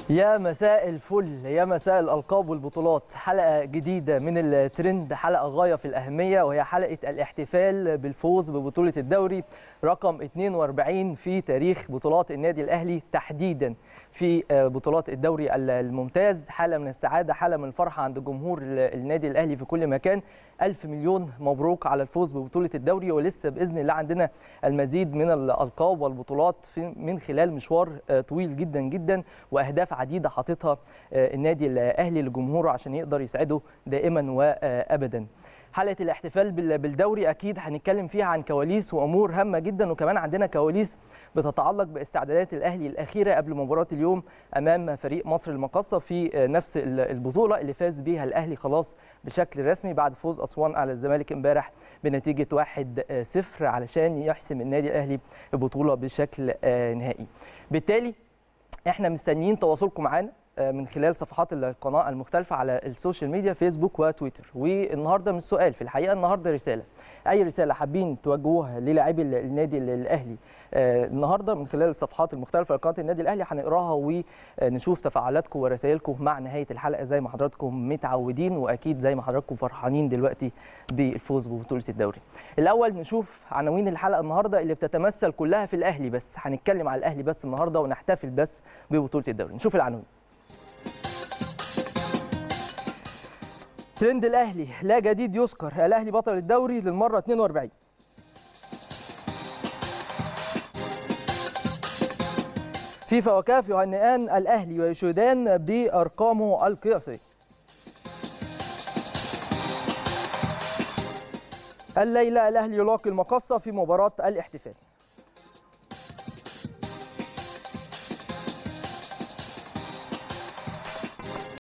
يا مساء الفل يا مساء الألقاب والبطولات حلقة جديدة من الترند حلقة غاية في الأهمية وهي حلقة الاحتفال بالفوز ببطولة الدوري رقم 42 في تاريخ بطولات النادي الأهلي تحديدا في بطولات الدوري الممتاز حالة من السعادة حالة من الفرحة عند جمهور النادي الأهلي في كل مكان ألف مليون مبروك على الفوز ببطولة الدوري ولسه بإذن الله عندنا المزيد من الألقاب والبطولات في من خلال مشوار طويل جدا جدا وأهداف عديدة حاططها النادي الأهلي لجمهوره عشان يقدر يسعده دائما وأبدا حلقه الاحتفال بالدوري اكيد هنتكلم فيها عن كواليس وامور هامه جدا وكمان عندنا كواليس بتتعلق باستعدادات الاهلي الاخيره قبل مباراه اليوم امام فريق مصر المقاصه في نفس البطوله اللي فاز بيها الاهلي خلاص بشكل رسمي بعد فوز اسوان على الزمالك امبارح بنتيجه 1-0 علشان يحسم النادي الاهلي البطوله بشكل نهائي. بالتالي احنا مستنيين تواصلكم معانا من خلال صفحات القناه المختلفه على السوشيال ميديا فيسبوك وتويتر والنهارده مش سؤال في الحقيقه النهارده رساله اي رساله حابين توجهوها للاعبي النادي الاهلي النهارده من خلال الصفحات المختلفه لقناه النادي الاهلي هنقراها ونشوف تفاعلاتكم ورسائلكم مع نهايه الحلقه زي ما حضراتكم متعودين واكيد زي ما حضراتكم فرحانين دلوقتي بالفوز ببطوله الدوري. الاول نشوف عناوين الحلقه النهارده اللي بتتمثل كلها في الاهلي بس هنتكلم على الاهلي بس النهارده ونحتفل بس ببطوله الدوري. نشوف العناوين. ترند الاهلي لا جديد يذكر الاهلي بطل الدوري للمره 42 فيفا وكاف يهنئان الاهلي ويشيدان بارقامه القياسيه الليله الاهلي يلاقي المقصه في مباراه الاحتفال